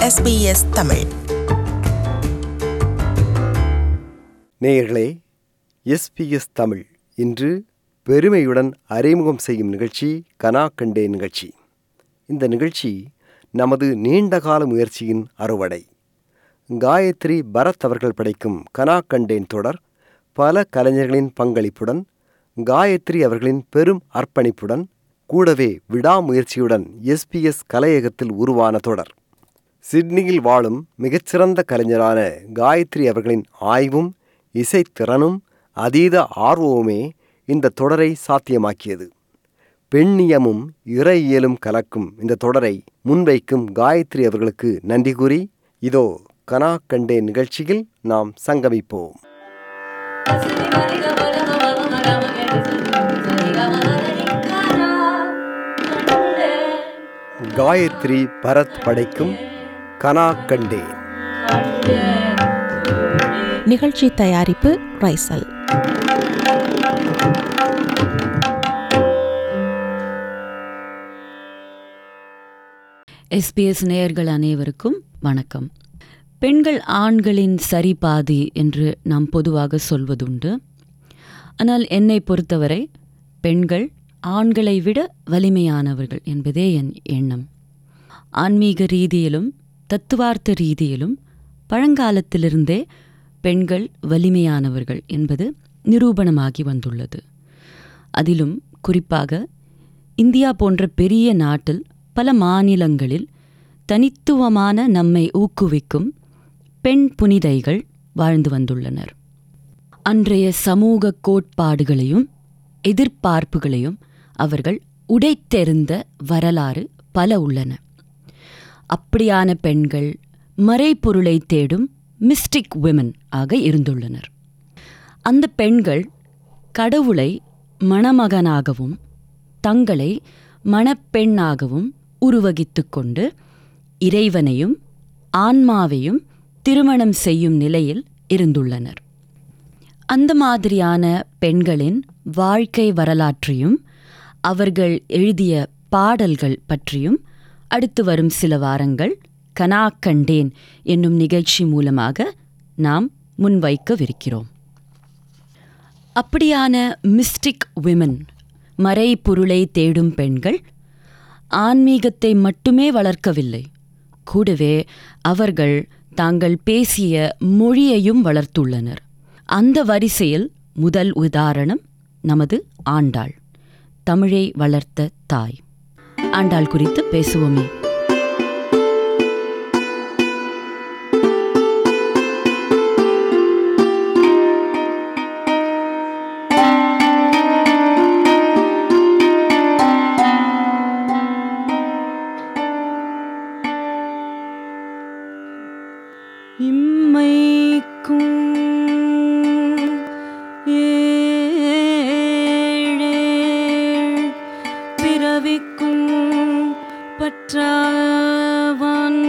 SBS Tamil நேயர்களே SBS Tamil இன்று பெருமையுடன் அறிமுகம் செய்யும் நிகழ்ச்சி கனா கண்டே நிகழ்ச்சி இந்த நிகழ்ச்சி நமது நீண்டகால முயற்சியின் அறுவடை காயத்ரி பரத் அவர்கள் படைக்கும் கனா கண்டேன் தொடர் பல கலைஞர்களின் பங்களிப்புடன் காயத்ரி அவர்களின் பெரும் அர்ப்பணிப்புடன் கூடவே விடாமுயற்சியுடன் எஸ்பிஎஸ் கலையகத்தில் உருவான தொடர் சிட்னியில் வாழும் மிகச்சிறந்த கலைஞரான காயத்ரி அவர்களின் ஆய்வும் இசைத்திறனும் அதீத ஆர்வமுமே இந்த தொடரை சாத்தியமாக்கியது பெண்ணியமும் இறையியலும் கலக்கும் இந்த தொடரை முன்வைக்கும் காயத்ரி அவர்களுக்கு நன்றி கூறி இதோ கனா கண்டே நிகழ்ச்சியில் நாம் சங்கமிப்போம் காயத்ரி பரத் படைக்கும் கனா கண்டே நிகழ்ச்சி தயாரிப்பு ரைசல் எஸ்பிஎஸ் நேயர்கள் அனைவருக்கும் வணக்கம் பெண்கள் ஆண்களின் சரி பாதி என்று நாம் பொதுவாக சொல்வதுண்டு ஆனால் என்னை பொறுத்தவரை பெண்கள் ஆண்களை விட வலிமையானவர்கள் என்பதே என் எண்ணம் ஆன்மீக ரீதியிலும் தத்துவார்த்த ரீதியிலும் பழங்காலத்திலிருந்தே பெண்கள் வலிமையானவர்கள் என்பது நிரூபணமாகி வந்துள்ளது அதிலும் குறிப்பாக இந்தியா போன்ற பெரிய நாட்டில் பல மாநிலங்களில் தனித்துவமான நம்மை ஊக்குவிக்கும் பெண் புனிதைகள் வாழ்ந்து வந்துள்ளனர் அன்றைய சமூக கோட்பாடுகளையும் எதிர்பார்ப்புகளையும் அவர்கள் உடைத்தெறிந்த வரலாறு பல உள்ளன அப்படியான பெண்கள் மறைபொருளை தேடும் மிஸ்டிக் விமன் ஆக இருந்துள்ளனர் அந்த பெண்கள் கடவுளை மணமகனாகவும் தங்களை மணப்பெண்ணாகவும் உருவகித்து கொண்டு இறைவனையும் ஆன்மாவையும் திருமணம் செய்யும் நிலையில் இருந்துள்ளனர் அந்த மாதிரியான பெண்களின் வாழ்க்கை வரலாற்றையும் அவர்கள் எழுதிய பாடல்கள் பற்றியும் அடுத்து வரும் சில வாரங்கள் கனா கண்டேன் என்னும் நிகழ்ச்சி மூலமாக நாம் முன்வைக்கவிருக்கிறோம் அப்படியான மிஸ்டிக் விமன் மறைபொருளை தேடும் பெண்கள் ஆன்மீகத்தை மட்டுமே வளர்க்கவில்லை கூடவே அவர்கள் தாங்கள் பேசிய மொழியையும் வளர்த்துள்ளனர் அந்த வரிசையில் முதல் உதாரணம் நமது ஆண்டாள் தமிழை வளர்த்த தாய் ஆண்டாள் குறித்து பேசுவோமே இம்மைக்கும் ஏழேழ் பிறவிக்கும் பற்றாவன்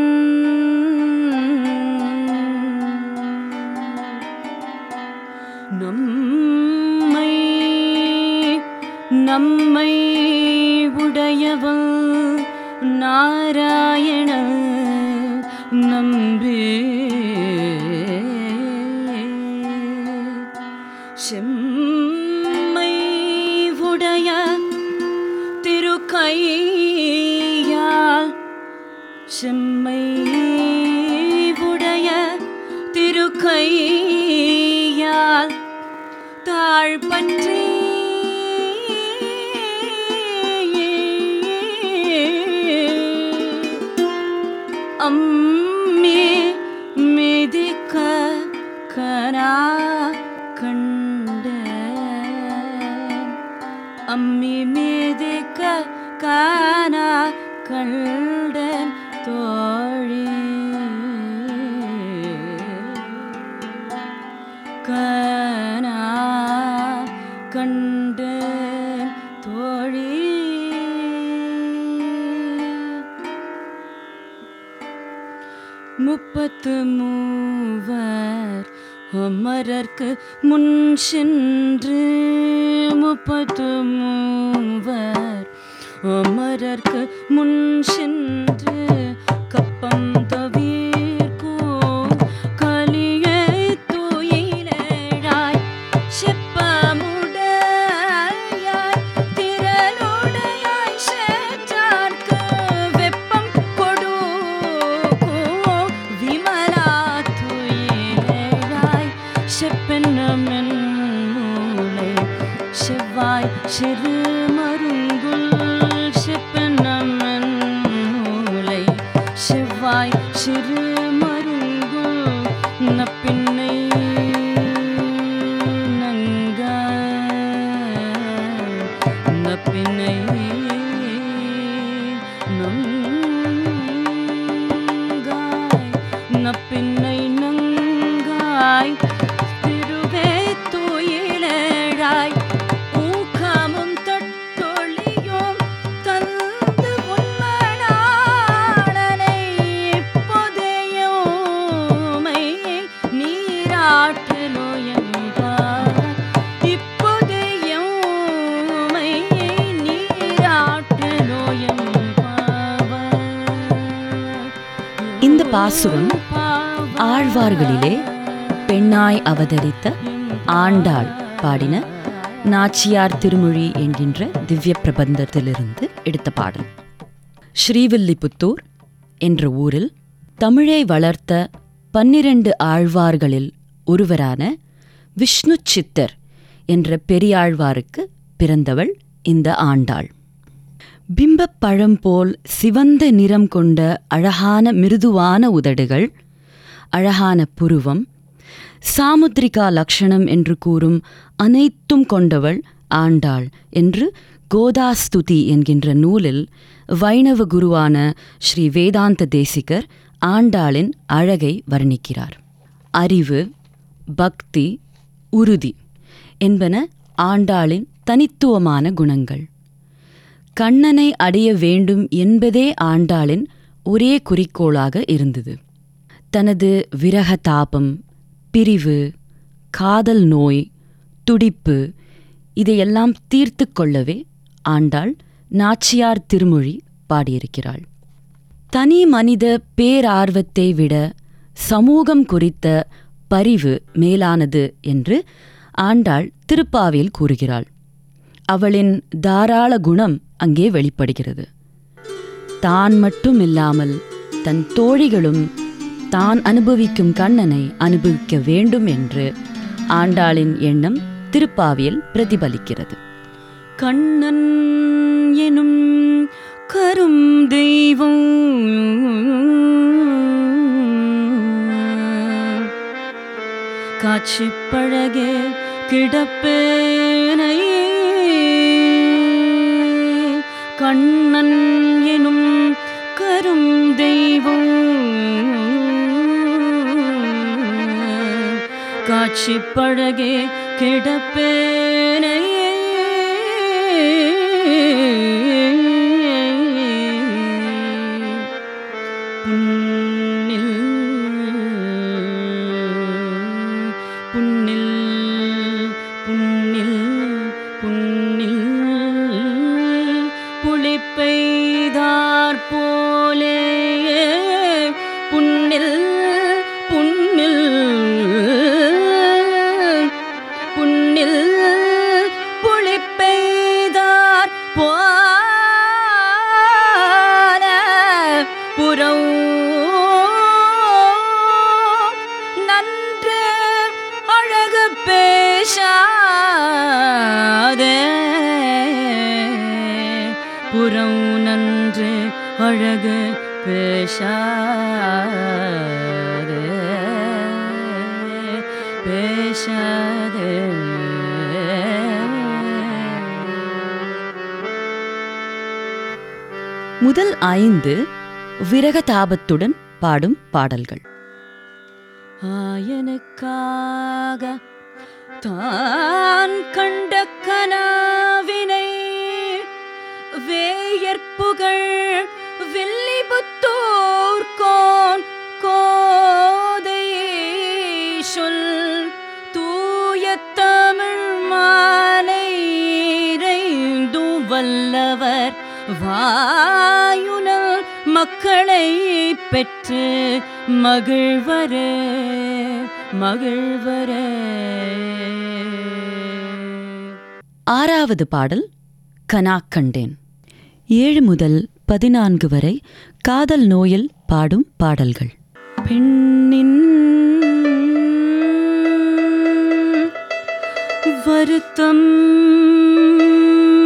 நம்மை நம்மை உடையவள் நாராயண நம்பே செம்மை உடைய திருக்கையால் செம்மை உடைய திருக்கையால் தாழ்பற்றி அம்மே மிதிக்க கரா கண்ட அம்மி மிதிக்க கானா கண்டன் தோழி கனா கண்டன் தோழி முப்பத்து மூவர் அமரர்க்கு முன் சென்று முப்பத்து மூவர் அமரர்க்கு முன் சென்று கப்பம் சிறு மருங்குல் செப்பனமன் மூலை செவ்வாய் சிறு மருங்குல் நப்பின்னை நங்க நப்பின்னை நங்காய் நப்பின்னை நங்காய் திருவே துயிலழாய் ஊக்கமும் தட்டொழியும் தந்து உன்மனாளனை இப்போதையோமை நீராற்றலோயம்பார் இப்போதையோமை நீராற்றலோயம்பாவர் இந்த பாசுரம் ஆழ்வார்களிலே பெண்ணாய் அவதரித்த ஆண்டாள் பாடின நாச்சியார் திருமொழி என்கின்ற திவ்ய பிரபந்தத்திலிருந்து எடுத்த பாடல் ஸ்ரீவில்லிபுத்தூர் என்ற ஊரில் தமிழை வளர்த்த பன்னிரண்டு ஆழ்வார்களில் ஒருவரான விஷ்ணு சித்தர் என்ற பெரியாழ்வாருக்கு பிறந்தவள் இந்த ஆண்டாள் பிம்பப் பழம் போல் சிவந்த நிறம் கொண்ட அழகான மிருதுவான உதடுகள் அழகான புருவம் சாமுத்ரிகா லக்ஷணம் என்று கூறும் அனைத்தும் கொண்டவள் ஆண்டாள் என்று கோதாஸ்துதி என்கின்ற நூலில் வைணவ குருவான ஸ்ரீ வேதாந்த தேசிகர் ஆண்டாளின் அழகை வர்ணிக்கிறார் அறிவு பக்தி உறுதி என்பன ஆண்டாளின் தனித்துவமான குணங்கள் கண்ணனை அடைய வேண்டும் என்பதே ஆண்டாளின் ஒரே குறிக்கோளாக இருந்தது தனது விரக தாபம் பிரிவு காதல் நோய் துடிப்பு இதையெல்லாம் தீர்த்து கொள்ளவே ஆண்டாள் நாச்சியார் திருமொழி பாடியிருக்கிறாள் தனி மனித பேரார்வத்தை விட சமூகம் குறித்த பரிவு மேலானது என்று ஆண்டாள் திருப்பாவில் கூறுகிறாள் அவளின் தாராள குணம் அங்கே வெளிப்படுகிறது தான் மட்டும் இல்லாமல் தன் தோழிகளும் தான் அனுபவிக்கும் கண்ணனை அனுபவிக்க வேண்டும் என்று ஆண்டாளின் எண்ணம் திருப்பாவியில் பிரதிபலிக்கிறது கண்ணன் எனும் கரும் தெய்வம் காட்சி பழகே கிடப்பேனை கண்ணன் எனும் கரும் தெய்வம் காட்சி பழகே கிடப்பேனை புண்ணில் புண்ணில் புண்ணில் புண்ணில் புளிப்பெய்தார் போலே புண்ணில் புண்ணில் புண்ணில் புளிப்பெய்தார் போல புறம் நன்று அழகு பேசாதே புறம் நன்று அழகு பேசாதே பேசாதே முதல் ஐந்து விரக தாபத்துடன் பாடும் பாடல்கள் ஆயனுக்காக தான் கண்ட கனாவினை வேயற்புகழ் வில்லிபுத்தூர் கோன் கோதை சொல் தூய தமிழ் மாலைரைந்து வல்லவர் வாயுனல் மக்களை பெற்று மகிழ்வரே மகிழ்வரே ஆறாவது பாடல் கனா கண்டேன் ஏழு முதல் பதினான்கு வரை காதல் நோயில் பாடும் பாடல்கள் பெண்ணின் வருத்தம்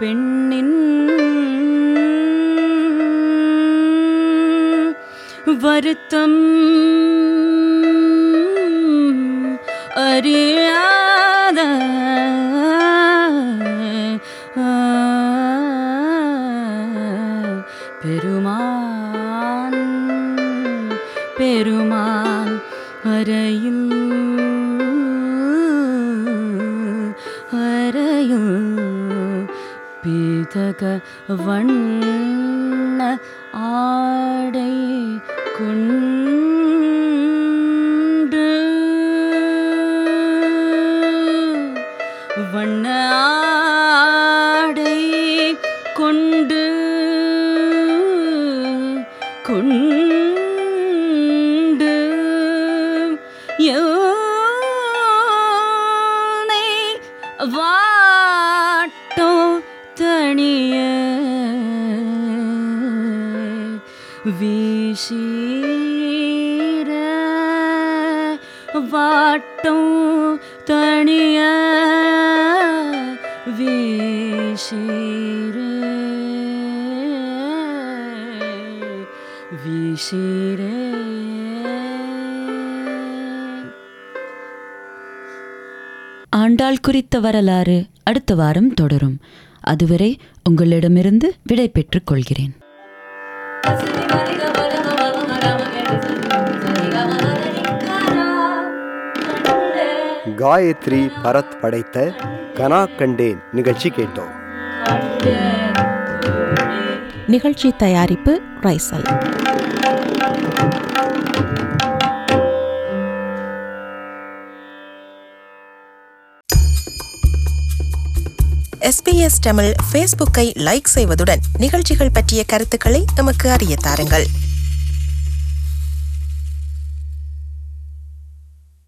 பெண்ணின் வருத்தம் அறியாத பெருமான் பெருமான் அறையில் அறையில் பீதக வண்ண ஆடை கொண்டு வண்ண ஆடை கொண்டு கொண்டு யோனை வாட்டோ தனிய வீசீர வாட்டம் தனிய வீசீர வீசீரே ஆண்டாள் குறித்த வரலாறு அடுத்த வாரம் தொடரும் அதுவரை உங்களிடமிருந்து விடை பெற்றுக் கொள்கிறேன் காயத்ரி பரத் படைத்த கனா கண்டேன் நிகழ்ச்சி கேட்டோம் நிகழ்ச்சி தயாரிப்பு ரைசல் எஸ்பிஎஸ் தமிழ் ஃபேஸ்புக்கை லைக் செய்வதுடன் நிகழ்ச்சிகள் பற்றிய கருத்துக்களை எமக்கு அறிய தாருங்கள்